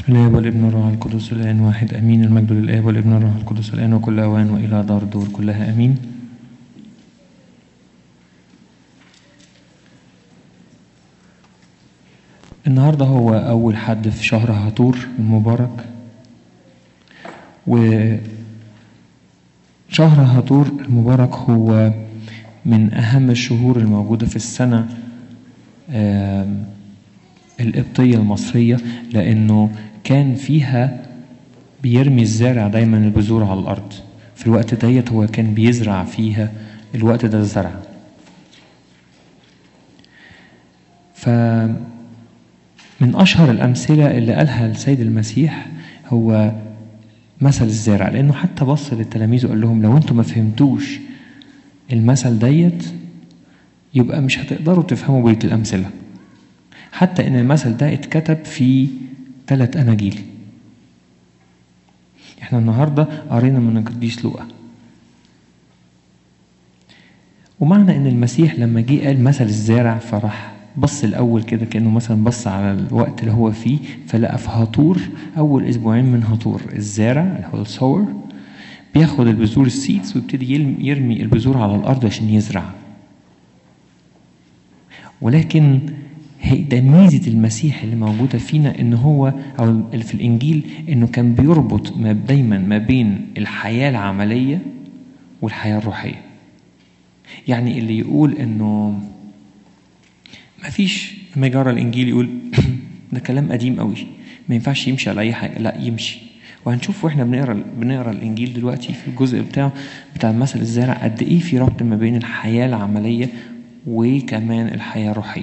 الآب والابن والروح القدس الآن واحد أمين المجد للآب والابن والروح القدس الآن وكل أوان وإلى دار الدور كلها أمين النهاردة هو أول حد في شهر هطور المبارك وشهر هطور المبارك هو من أهم الشهور الموجودة في السنة آم، القبطية المصرية لأنه كان فيها بيرمي الزارع دايما البذور على الأرض في الوقت ديت هو كان بيزرع فيها الوقت ده الزرع فمن أشهر الأمثلة اللي قالها السيد المسيح هو مثل الزارع لأنه حتى بص للتلاميذ وقال لهم لو أنتم ما فهمتوش المثل ديت يبقى مش هتقدروا تفهموا بقية الأمثلة حتى إن المثل ده اتكتب في ثلاث أناجيل احنا النهارده قرينا من القديس لوقا ومعنى ان المسيح لما جه قال مثل الزارع فراح بص الاول كده كانه مثلا بص على الوقت اللي هو فيه فلقى في هطور اول اسبوعين من هطور الزارع اللي هو الصور بياخد البذور السيدز ويبتدي يلم- يرمي البذور على الارض عشان يزرع ولكن هي ده ميزة المسيح اللي موجودة فينا إن هو أو اللي في الإنجيل إنه كان بيربط ما دايما ما بين الحياة العملية والحياة الروحية. يعني اللي يقول إنه ما فيش لما يجي يقرا الإنجيل يقول ده كلام قديم قوي ما ينفعش يمشي على أي حاجة لا يمشي وهنشوف واحنا بنقرا بنقرا الانجيل دلوقتي في الجزء بتاعه بتاع مثل الزارع قد ايه في ربط ما بين الحياه العمليه وكمان الحياه الروحيه.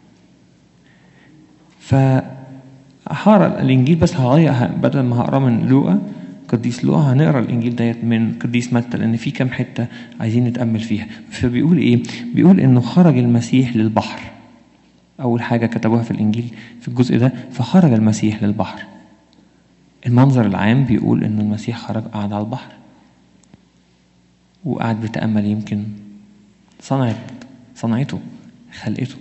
فهقرا الانجيل بس هغير بدل ما هقرا من لوقا قديس لوقا هنقرا الانجيل ديت من قديس متى لان في كام حته عايزين نتامل فيها فبيقول ايه بيقول انه خرج المسيح للبحر اول حاجه كتبوها في الانجيل في الجزء ده فخرج المسيح للبحر المنظر العام بيقول ان المسيح خرج قعد على البحر وقعد بيتامل يمكن صنعت صنعته خلقته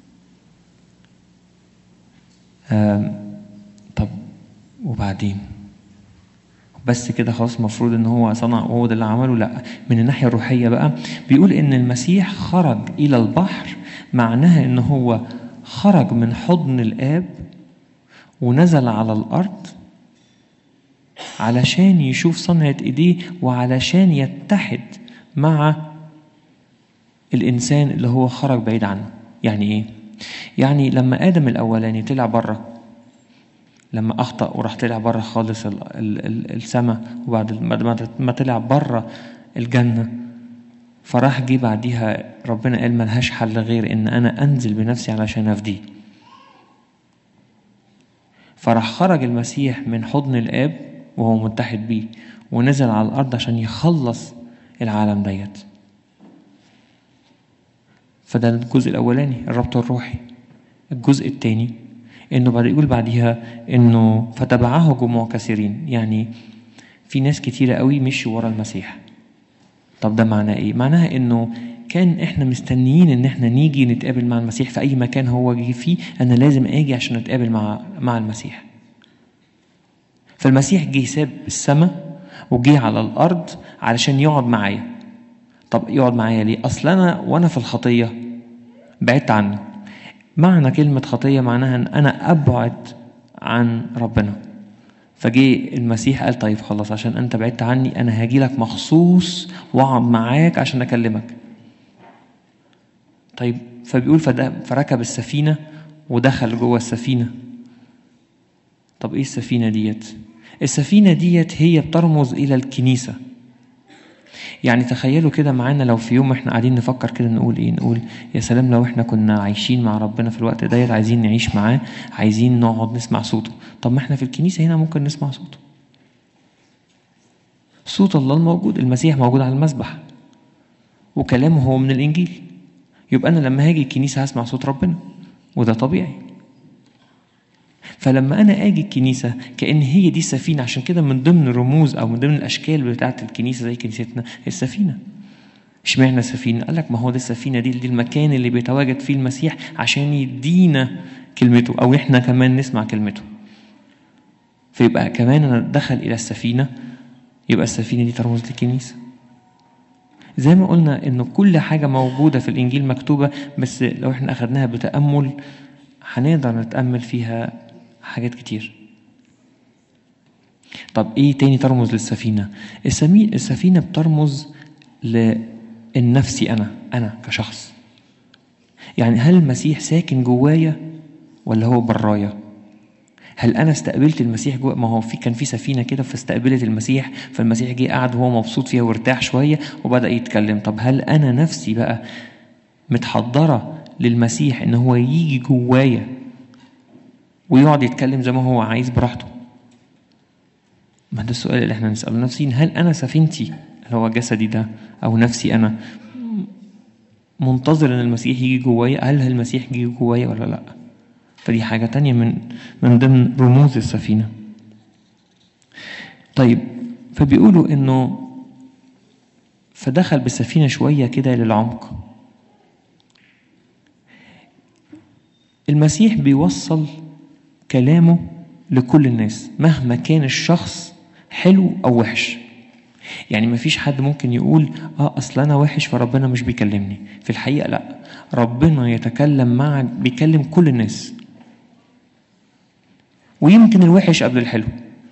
آم، طب وبعدين بس كده خلاص المفروض ان هو صنع وهو ده اللي عمله لا من الناحيه الروحيه بقى بيقول ان المسيح خرج الى البحر معناها ان هو خرج من حضن الاب ونزل على الارض علشان يشوف صنعة ايديه وعلشان يتحد مع الانسان اللي هو خرج بعيد عنه يعني ايه يعني لما ادم الاولاني طلع بره لما اخطا وراح طلع بره خالص ال- ال- ال- السماء وبعد ما- ما- ما طلع بره الجنه فراح جه بعديها ربنا قال ملهاش حل غير ان انا انزل بنفسي علشان افديه فراح خرج المسيح من حضن الاب وهو متحد بيه ونزل على الارض عشان يخلص العالم ديت فده الجزء الاولاني الربط الروحي الجزء الثاني انه بعد يقول بعديها انه فتبعه جموع كثيرين يعني في ناس كتيره قوي مشوا ورا المسيح طب ده معناه ايه معناها انه كان احنا مستنيين ان احنا نيجي نتقابل مع المسيح في اي مكان هو جه فيه انا لازم اجي عشان اتقابل مع مع المسيح فالمسيح جه ساب السماء وجه على الارض علشان يقعد معايا طب يقعد معايا ليه اصل انا وانا في الخطيه بعدت عنه معنى كلمة خطية معناها ان انا ابعد عن ربنا فجه المسيح قال طيب خلاص عشان انت بعدت عني انا هاجي لك مخصوص واقعد معاك عشان اكلمك طيب فبيقول فده فركب السفينة ودخل جوه السفينة طب ايه السفينة ديت السفينة ديت هي بترمز الى الكنيسة يعني تخيلوا كده معانا لو في يوم احنا قاعدين نفكر كده نقول ايه نقول يا سلام لو احنا كنا عايشين مع ربنا في الوقت ديت عايزين نعيش معاه عايزين نقعد نسمع صوته طب ما احنا في الكنيسة هنا ممكن نسمع صوته صوت الله الموجود المسيح موجود على المسبح وكلامه هو من الانجيل يبقى انا لما هاجي الكنيسة هسمع صوت ربنا وده طبيعي فلما انا اجي الكنيسه كان هي دي السفينه عشان كده من ضمن الرموز او من ضمن الاشكال بتاعه الكنيسه زي كنيستنا السفينه اشمعنى السفينه قال لك ما هو ده السفينه دي دي المكان اللي بيتواجد فيه المسيح عشان يدينا كلمته او احنا كمان نسمع كلمته فيبقى كمان انا دخل الى السفينه يبقى السفينه دي ترمز للكنيسه زي ما قلنا ان كل حاجه موجوده في الانجيل مكتوبه بس لو احنا اخدناها بتامل هنقدر نتامل فيها حاجات كتير طب ايه تاني ترمز للسفينه السمي- السفينه بترمز للنفسي انا انا كشخص يعني هل المسيح ساكن جوايا ولا هو برايا هل انا استقبلت المسيح جوا ما هو في كان في سفينه كده فاستقبلت المسيح فالمسيح جه قعد وهو مبسوط فيها وارتاح شويه وبدا يتكلم طب هل انا نفسي بقى متحضره للمسيح ان هو يجي جوايا ويقعد يتكلم زي ما هو عايز براحته ما ده السؤال اللي احنا نساله نفسين هل انا سفينتي اللي هو جسدي ده او نفسي انا منتظر ان المسيح يجي جوايا هل المسيح يجي جوايا ولا لا فدي حاجة تانية من من ضمن رموز السفينة طيب فبيقولوا انه فدخل بالسفينة شوية كده للعمق المسيح بيوصل كلامه لكل الناس مهما كان الشخص حلو او وحش يعني ما فيش حد ممكن يقول اه اصل انا وحش فربنا مش بيكلمني في الحقيقه لا ربنا يتكلم معك بيكلم كل الناس ويمكن الوحش قبل الحلو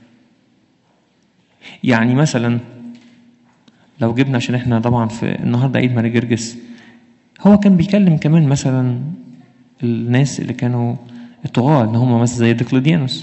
يعني مثلا لو جبنا عشان احنا طبعا في النهارده عيد ماري جرجس هو كان بيكلم كمان مثلا الناس اللي كانوا الطغاة اللي هم مثلا زي ديقلديانوس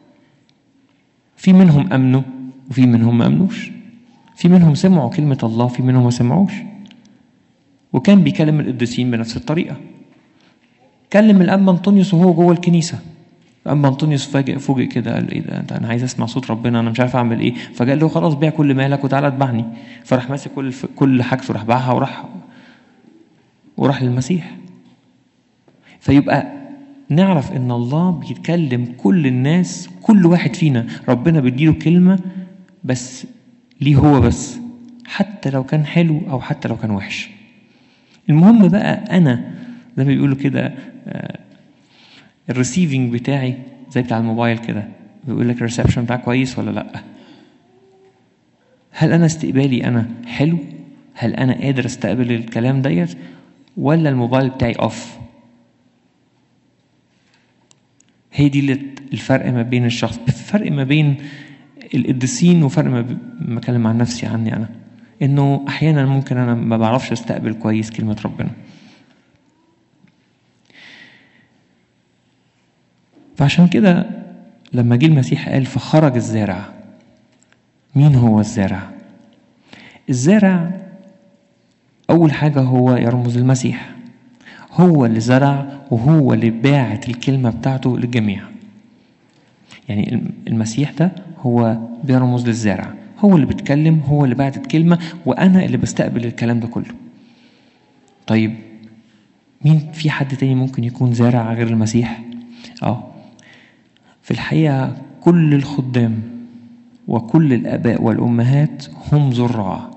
في منهم امنوا وفي منهم ما امنوش في منهم سمعوا كلمة الله في منهم ما سمعوش وكان بيكلم القديسين بنفس الطريقة كلم الأب أنطونيوس وهو جوه الكنيسة أما أنطونيوس فاجئ فوجئ كده قال إيه ده أنا عايز أسمع صوت ربنا أنا مش عارف أعمل إيه فقال له خلاص بيع كل مالك وتعالى اتبعني فراح ماسك كل كل حاجته راح باعها وراح وراح للمسيح فيبقى نعرف ان الله بيتكلم كل الناس كل واحد فينا ربنا بيديله كلمة بس ليه هو بس حتى لو كان حلو او حتى لو كان وحش المهم بقى انا زي ما بيقولوا كده الريسيفنج بتاعي زي بتاع الموبايل كده بيقول لك الريسبشن بتاعك كويس ولا لا هل انا استقبالي انا حلو هل انا قادر استقبل الكلام ديت ولا الموبايل بتاعي اوف هي دي الفرق ما بين الشخص فرق ما بين القديسين وفرق ما بتكلم عن نفسي عني انا انه احيانا ممكن انا ما بعرفش استقبل كويس كلمه ربنا فعشان كده لما جه المسيح قال فخرج الزارع مين هو الزارع الزارع اول حاجه هو يرمز المسيح هو اللي زرع وهو اللي باعت الكلمه بتاعته للجميع يعني المسيح ده هو بيرمز للزارع هو اللي بيتكلم هو اللي بعت الكلمة وأنا اللي بستقبل الكلام ده كله طيب مين في حد تاني ممكن يكون زارع غير المسيح اه في الحقيقة كل الخدام وكل الآباء والأمهات هم زراع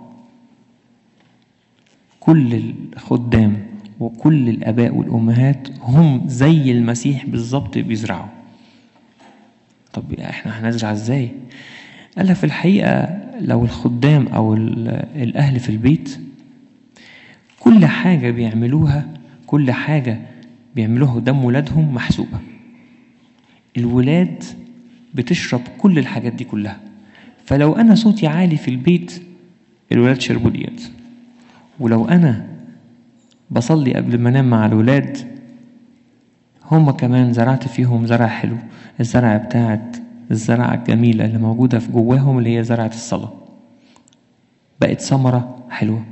كل الخدام وكل الآباء والأمهات هم زي المسيح بالظبط بيزرعوا طب احنا هنزرع ازاي قال لك في الحقيقة لو الخدام أو الأهل في البيت كل حاجة بيعملوها كل حاجة بيعملوها قدام ولادهم محسوبة الولاد بتشرب كل الحاجات دي كلها فلو أنا صوتي عالي في البيت الولاد شربوا ديت ولو أنا بصلي قبل ما أنام مع الولاد هما كمان زرعت فيهم زرع حلو الزرع بتاعت الزرعة الجميلة اللي موجودة في جواهم اللي هي زرعة الصلاة بقت ثمرة حلوة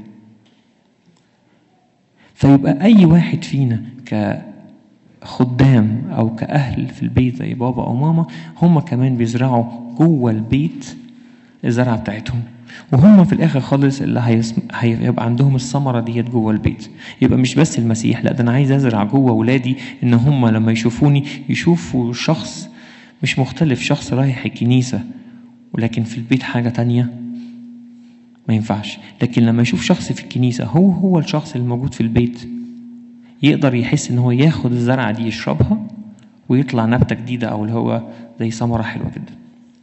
فيبقى أي واحد فينا كخدام أو كأهل في البيت زي بابا أو ماما هم كمان بيزرعوا جوه البيت الزرعة بتاعتهم وهم في الاخر خالص اللي هيسم... هيبقى عندهم الثمره ديت جوه البيت يبقى مش بس المسيح لا ده انا عايز ازرع جوه ولادي ان هم لما يشوفوني يشوفوا شخص مش مختلف شخص رايح الكنيسه ولكن في البيت حاجه تانية ما ينفعش لكن لما يشوف شخص في الكنيسه هو هو الشخص اللي موجود في البيت يقدر يحس ان هو ياخد الزرعه دي يشربها ويطلع نبته جديده او اللي هو زي ثمره حلوه جدا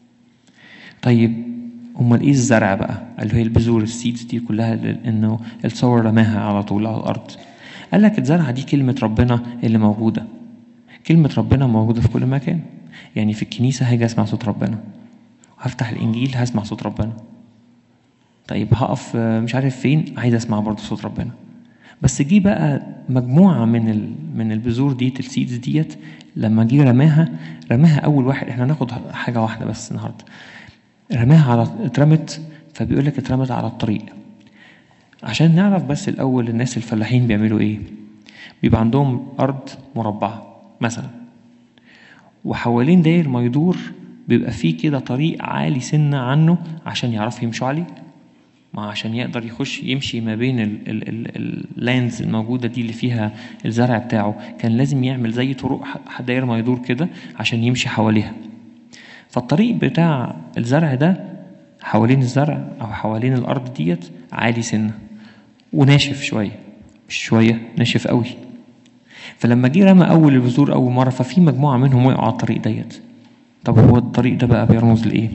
طيب امال ايه الزرع بقى اللي هي البذور السيدز دي كلها اللي- انه التصور رماها على طول على الارض قال لك الزرعه دي كلمه ربنا اللي موجوده كلمه ربنا موجوده في كل مكان يعني في الكنيسه هاجي اسمع صوت ربنا هفتح الانجيل هسمع صوت ربنا طيب هقف آه، مش عارف فين عايز اسمع برضه صوت ربنا بس جه بقى مجموعه من ال... من البذور ديت السيدز ديت لما جه رماها رماها اول واحد احنا هناخد حاجه واحده بس النهارده رماها على اترمت فبيقول لك اترمت على الطريق عشان نعرف بس الاول الناس الفلاحين بيعملوا ايه بيبقى عندهم ارض مربعه مثلا وحوالين داير ما يدور بيبقى فيه كده طريق عالي سنة عنه عشان يعرفوا يمشوا عليه ما عشان يقدر يخش يمشي ما بين اللاندز الموجودة دي اللي فيها الزرع بتاعه كان لازم يعمل زي طرق ح- داير ما يدور كده عشان يمشي حواليها فالطريق بتاع الزرع ده حوالين الزرع أو حوالين الأرض ديت عالي سنة وناشف شوية مش شوية ناشف قوي فلما جه رمى اول البذور اول مره ففي مجموعه منهم وقعوا على الطريق ديت طب هو الطريق ده بقى بيرمز لايه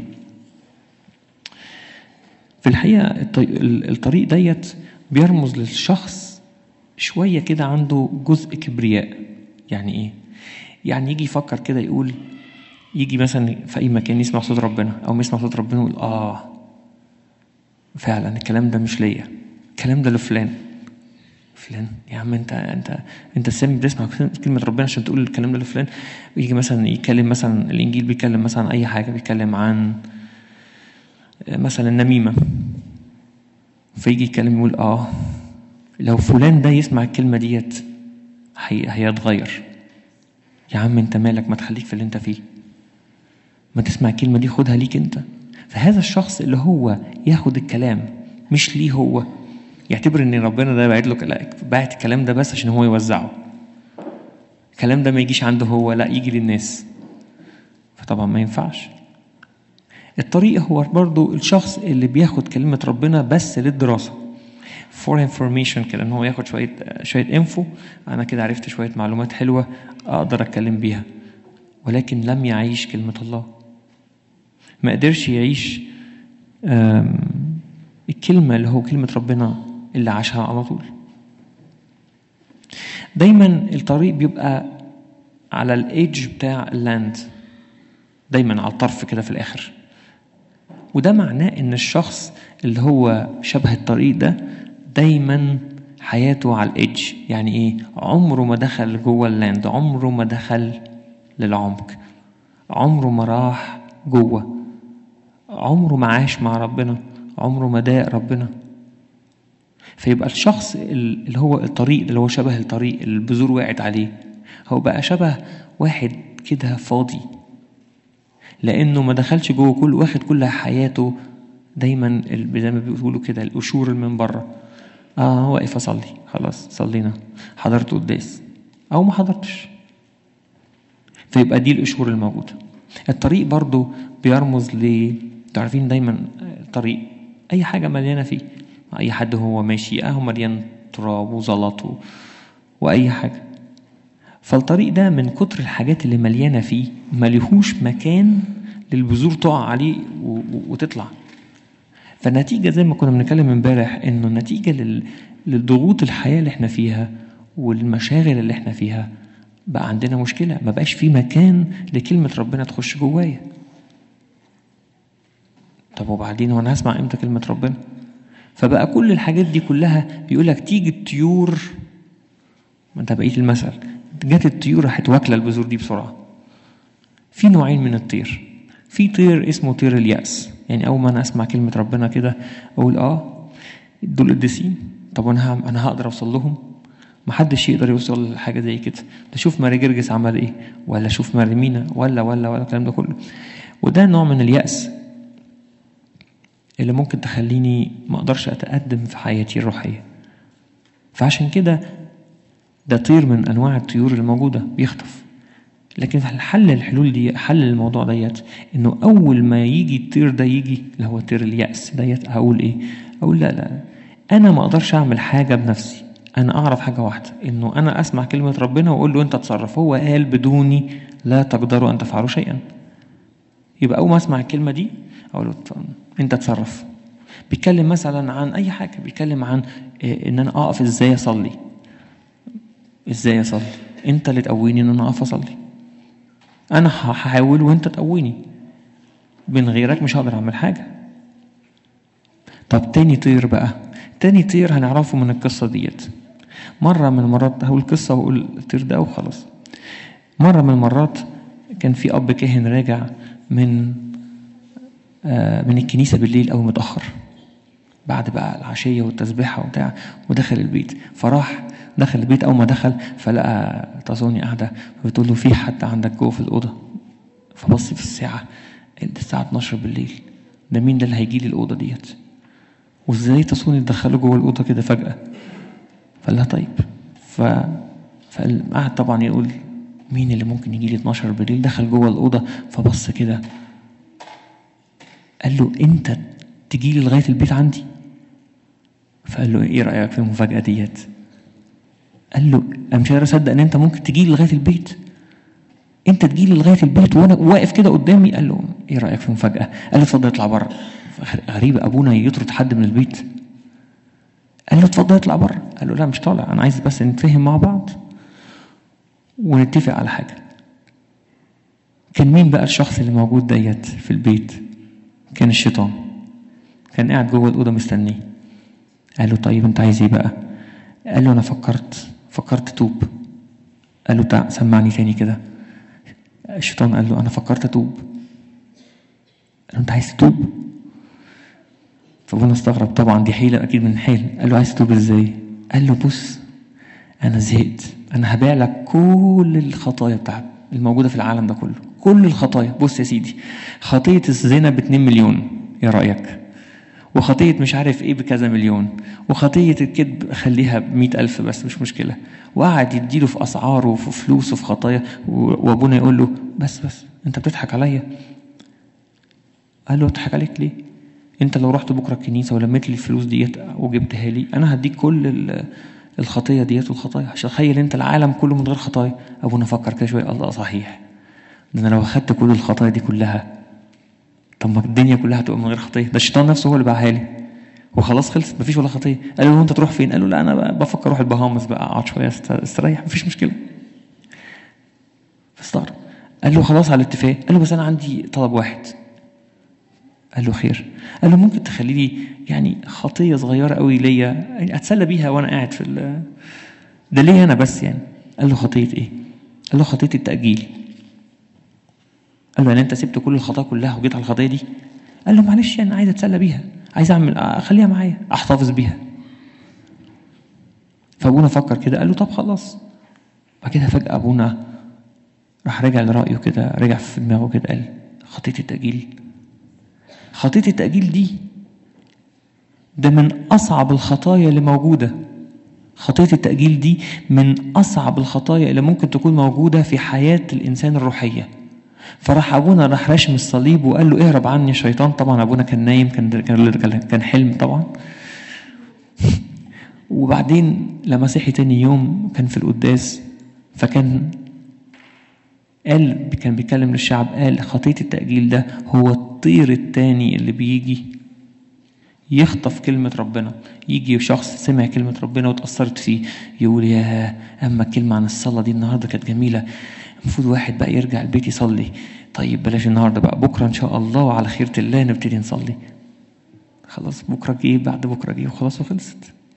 في الحقيقه الطي- ال- الطريق ديت بيرمز للشخص شويه كده عنده جزء كبرياء يعني ايه يعني يجي يفكر كده يقول يجي مثلا في اي مكان يسمع صوت ربنا او يسمع صوت ربنا يقول اه فعلا الكلام ده مش ليا الكلام ده لفلان فلان يا عم انت انت انت سامي بتسمع كلمه ربنا عشان تقول الكلام ده لفلان ويجي مثلا يتكلم مثلا الانجيل بيتكلم مثلا عن اي حاجه بيتكلم عن مثلا النميمه فيجي يتكلم يقول اه لو فلان ده يسمع الكلمه ديت هي هيتغير يا عم انت مالك ما تخليك في اللي انت فيه ما تسمع الكلمه دي خدها ليك انت فهذا الشخص اللي هو ياخد الكلام مش ليه هو يعتبر ان ربنا ده باعت له لا باعت الكلام ده بس عشان هو يوزعه الكلام ده ما يجيش عنده هو لا يجي للناس فطبعا ما ينفعش الطريق هو برضو الشخص اللي بياخد كلمة ربنا بس للدراسة for information كده ان هو ياخد شوية شوية انفو انا كده عرفت شوية معلومات حلوة اقدر اتكلم بيها ولكن لم يعيش كلمة الله ما قدرش يعيش آم، الكلمة اللي هو كلمة ربنا اللي عاشها على طول دايما الطريق بيبقى على الايدج بتاع اللاند دايما على الطرف كده في الاخر وده معناه ان الشخص اللي هو شبه الطريق ده دايما حياته على الايدج يعني ايه عمره ما دخل جوه اللاند عمره ما دخل للعمق عمره ما راح جوه عمره ما عاش مع ربنا عمره ما داق ربنا فيبقى الشخص اللي هو الطريق اللي هو شبه الطريق اللي البذور وقعت عليه هو بقى شبه واحد كده فاضي لانه ما دخلش جوه كل واخد كل حياته دايما ال- زي ما بيقولوا كده القشور اللي من بره اه واقف اصلي خلاص صلينا حضرت قداس او ما حضرتش فيبقى دي القشور الموجوده الطريق برضو بيرمز ل تعرفين دايما الطريق اي حاجه مليانه فيه اي حد هو ماشي اهو مليان تراب وزلط و... واي حاجه فالطريق ده من كتر الحاجات اللي مليانه فيه مليهوش مكان للبذور تقع عليه و... و... وتطلع فالنتيجه زي ما كنا بنتكلم امبارح انه النتيجه لل... للضغوط الحياه اللي احنا فيها والمشاغل اللي احنا فيها بقى عندنا مشكله ما بقاش في مكان لكلمه ربنا تخش جوايا طب وبعدين وانا هسمع امتى كلمه ربنا فبقى كل الحاجات دي كلها بيقول لك تيجي الطيور ما انت بقيت المثل جت الطيور راحت واكله البذور دي بسرعه في نوعين من الطير في طير اسمه طير اليأس يعني اول ما انا اسمع كلمه ربنا كده اقول اه دول قديسين طب انا هم- انا هقدر اوصل لهم محدش يقدر يوصل لحاجه زي كده ده شوف ماري جرجس عمل ايه ولا شوف ماري مينا ولا ولا ولا الكلام ده كله وده نوع من اليأس اللي ممكن تخليني ما اقدرش اتقدم في حياتي الروحيه فعشان كده ده طير من انواع الطيور اللي موجوده بيخطف لكن الحل الحلول دي حل الموضوع ديت انه اول ما يجي الطير ده يجي اللي هو طير اليأس ديت هقول ايه اقول لا لا انا ما اقدرش اعمل حاجه بنفسي انا اعرف حاجه واحده انه انا اسمع كلمه ربنا واقول له انت تصرف هو قال بدوني لا تقدروا ان تفعلوا شيئا يبقى اول ما اسمع الكلمه دي اقول له انت اتصرف بيتكلم مثلا عن اي حاجه بيتكلم عن ان انا اقف ازاي اصلي ازاي اصلي انت اللي تقويني ان انا اقف اصلي انا هحاول وانت تقويني من غيرك مش هقدر اعمل حاجه طب تاني طير بقى تاني طير هنعرفه من القصه ديت مره من المرات هقول القصه واقول الطير ده وخلاص مره من المرات كان في اب كاهن راجع من آه من الكنيسه بالليل او متاخر بعد بقى العشيه والتسبيحه وبتاع ودخل البيت فراح دخل البيت اول ما دخل فلقى تازوني قاعده بتقول له في حد عندك جوه في الاوضه فبص في الساعه الساعه 12 بالليل ده مين ده اللي هيجي لي الاوضه ديت وازاي تاسوني تدخله جوه الاوضه كده فجاه فقال لها طيب ف فقعد طبعا يقول مين اللي ممكن يجي لي 12 بالليل دخل جوه الاوضه فبص كده قال له انت تجي لي لغايه البيت عندي فقال له ايه رايك في المفاجاه ديت قال له انا مش قادر اصدق ان انت ممكن تجي لي لغايه البيت انت تجي لي لغايه البيت وانا واقف كده قدامي قال له ايه رايك في المفاجاه قال له اتفضل اطلع بره غريب ابونا يطرد حد من البيت قال له اتفضل اطلع بره قال له لا مش طالع انا عايز بس نتفهم مع بعض ونتفق على حاجه كان مين بقى الشخص اللي موجود ديت في البيت كان الشيطان كان قاعد جوه الاوضه مستنيه قال له طيب انت عايز ايه بقى قال له انا فكرت فكرت توب قال له تعال سمعني تاني كده الشيطان قال له انا فكرت اتوب قال له انت عايز تتوب فابونا استغرب طبعا دي حيله اكيد من حيل قال له عايز تتوب ازاي قال له بص انا زهقت انا هبيع لك كل الخطايا بتاعت الموجوده في العالم ده كله كل الخطايا بص يا سيدي خطيه الزنا ب 2 مليون ايه رايك وخطية مش عارف ايه بكذا مليون وخطية الكذب خليها بمئة ألف بس مش مشكلة وقعد يديله في أسعاره وفي فلوس وفي خطايا وأبونا يقول له بس بس أنت بتضحك عليا قال له اضحك عليك ليه أنت لو رحت بكرة الكنيسة ولميت لي الفلوس ديت وجبتها لي أنا هديك كل الخطية ديت والخطايا عشان تخيل أنت العالم كله من غير خطايا أبونا فكر كده شوية الله صحيح ده أنا لو أخدت كل الخطايا دي كلها طب ما الدنيا كلها هتبقى من غير خطيه ده الشيطان نفسه هو اللي باعها لي وخلاص خلصت مفيش ولا خطيه قال له انت تروح فين قال له لا انا بفكر اروح البهامس بقى اقعد شويه استريح مفيش مشكله فاستغرب قال له خلاص على الاتفاق قال له بس انا عندي طلب واحد قال له خير قال له ممكن تخلي لي يعني خطيه صغيره قوي ليا يعني اتسلى بيها وانا قاعد في ده ليه انا بس يعني قال له خطيه ايه قال له خطيه التاجيل قال له يعني انت سبت كل الخطايا كلها وجيت على الخطيه دي قال له معلش انا عايز اتسلى بيها عايز اعمل اخليها معايا احتفظ بيها فابونا فكر كده قال له طب خلاص بعد كده فجاه ابونا راح رجع لرايه كده رجع في دماغه كده قال خطيه التاجيل خطيه التاجيل دي ده من اصعب الخطايا اللي موجوده خطيه التاجيل دي من اصعب الخطايا اللي ممكن تكون موجوده في حياه الانسان الروحيه فراح ابونا راح راشم الصليب وقال له اهرب عني يا شيطان طبعا ابونا كان نايم كان كان كان حلم طبعا وبعدين لما صحي تاني يوم كان في القداس فكان قال كان بيتكلم للشعب قال خطية التأجيل ده هو الطير التاني اللي بيجي يخطف كلمة ربنا يجي شخص سمع كلمة ربنا وتأثرت فيه يقول يا أما الكلمة عن الصلاة دي النهاردة كانت جميلة المفروض واحد بقى يرجع البيت يصلي طيب بلاش النهارده بقى بكره ان شاء الله وعلى خيرة الله نبتدي نصلي خلاص بكره جه بعد بكره جه وخلاص وخلصت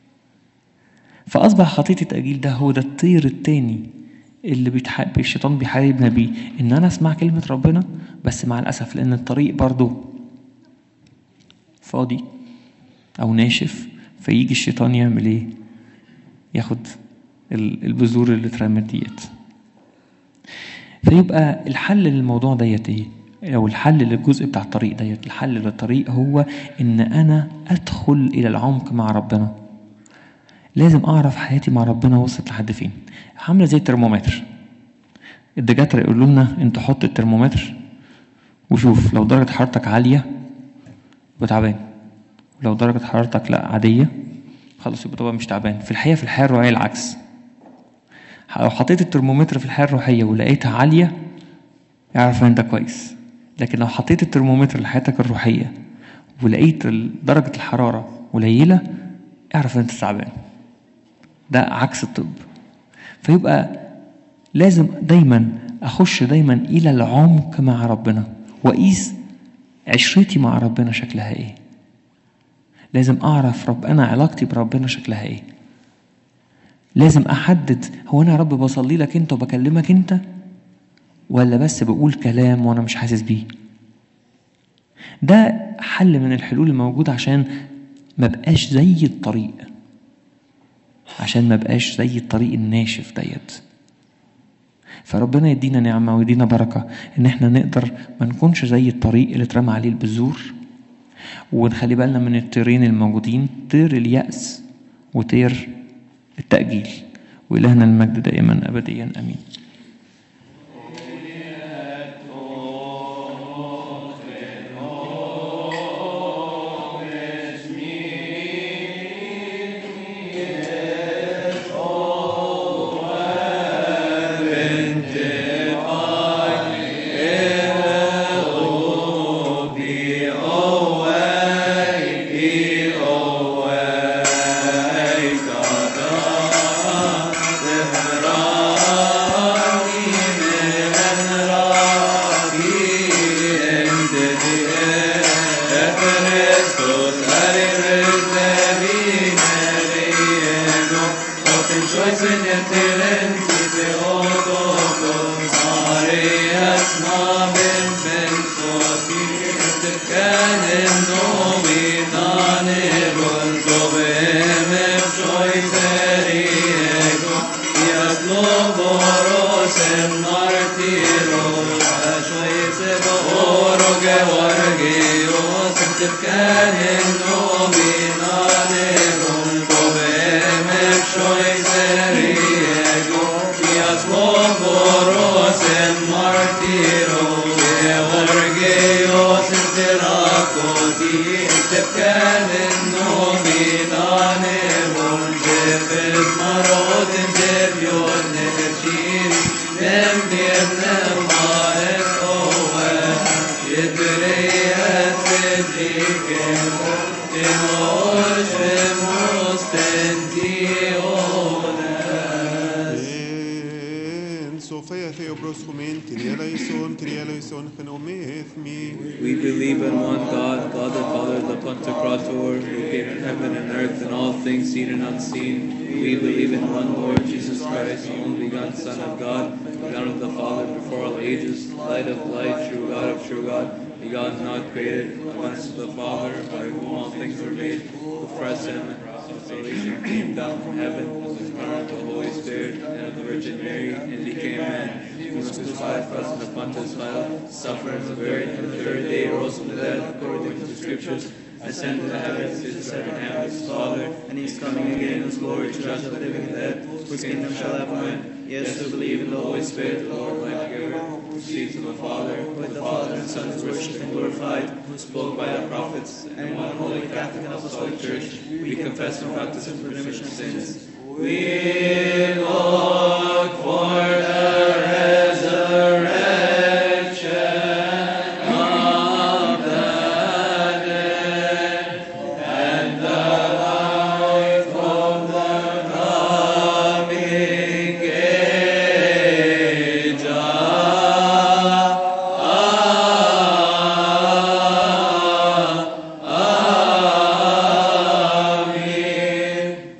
فاصبح خطيه التاجيل ده هو ده الطير التاني اللي بيتحارب الشيطان بيحاربنا بيه ان انا اسمع كلمه ربنا بس مع الاسف لان الطريق برضو فاضي او ناشف فيجي الشيطان يعمل ايه ياخد البذور اللي اترمت ديت فيبقى الحل للموضوع ديت ايه او الحل للجزء بتاع الطريق ديت الحل للطريق هو ان انا ادخل الى العمق مع ربنا لازم اعرف حياتي مع ربنا وصلت لحد فين عامله زي الترمومتر الدكاتره يقولوا لنا انت حط الترمومتر وشوف لو درجه حرارتك عاليه يبقى تعبان ولو درجه حرارتك لا عاديه خلاص يبقى طبعا مش تعبان في الحقيقه في الحياه الروحيه العكس لو حطيت الترمومتر في الحياه الروحيه ولقيتها عاليه اعرف ان انت كويس لكن لو حطيت الترمومتر لحياتك الروحية ولقيت درجة الحرارة قليلة اعرف ان انت تعبان ده عكس الطب فيبقى لازم دايما اخش دايما الى العمق مع ربنا واقيس عشرتي مع ربنا شكلها ايه لازم اعرف رب انا علاقتي بربنا شكلها ايه لازم احدد هو انا يا رب بصلي لك انت وبكلمك انت ولا بس بقول كلام وانا مش حاسس بيه ده حل من الحلول الموجودة عشان ما بقاش زي الطريق عشان ما بقاش زي الطريق الناشف ديت فربنا يدينا نعمة ويدينا بركة إن إحنا نقدر ما نكونش زي الطريق اللي اترمى عليه البذور ونخلي بالنا من الطيرين الموجودين طير اليأس وطير التأجيل وإلهنا المجد دائما أبديا أمين We believe in one God, God the Father, the Pantocrator, who created heaven and earth and all things seen and unseen. We believe in one Lord Jesus Christ, the only begotten Son of God, begotten of the Father before all ages, light of light, true God of true God, begotten, not created, once of the Father, by whom all things were made, who for us him and salvation came down from heaven, was incarnate of the Holy Spirit and of the Virgin Mary, and became man. He was crucified for us in the Pontius Pilate, suffered and was buried, and the third day rose from the dead, according to the Scriptures, ascended to the heavens, is the second hand of his Father, and he is coming again in his glory to judge the living and dead, whose kingdom shall have no end. Yes, to believe in the Holy Spirit, the Lord, life giver, who proceeds from the Father, with the Father and Son is worshipped and glorified, who spoke by the prophets, and one holy Catholic and Apostolic Church, we confess and practice the remission of sins. We look for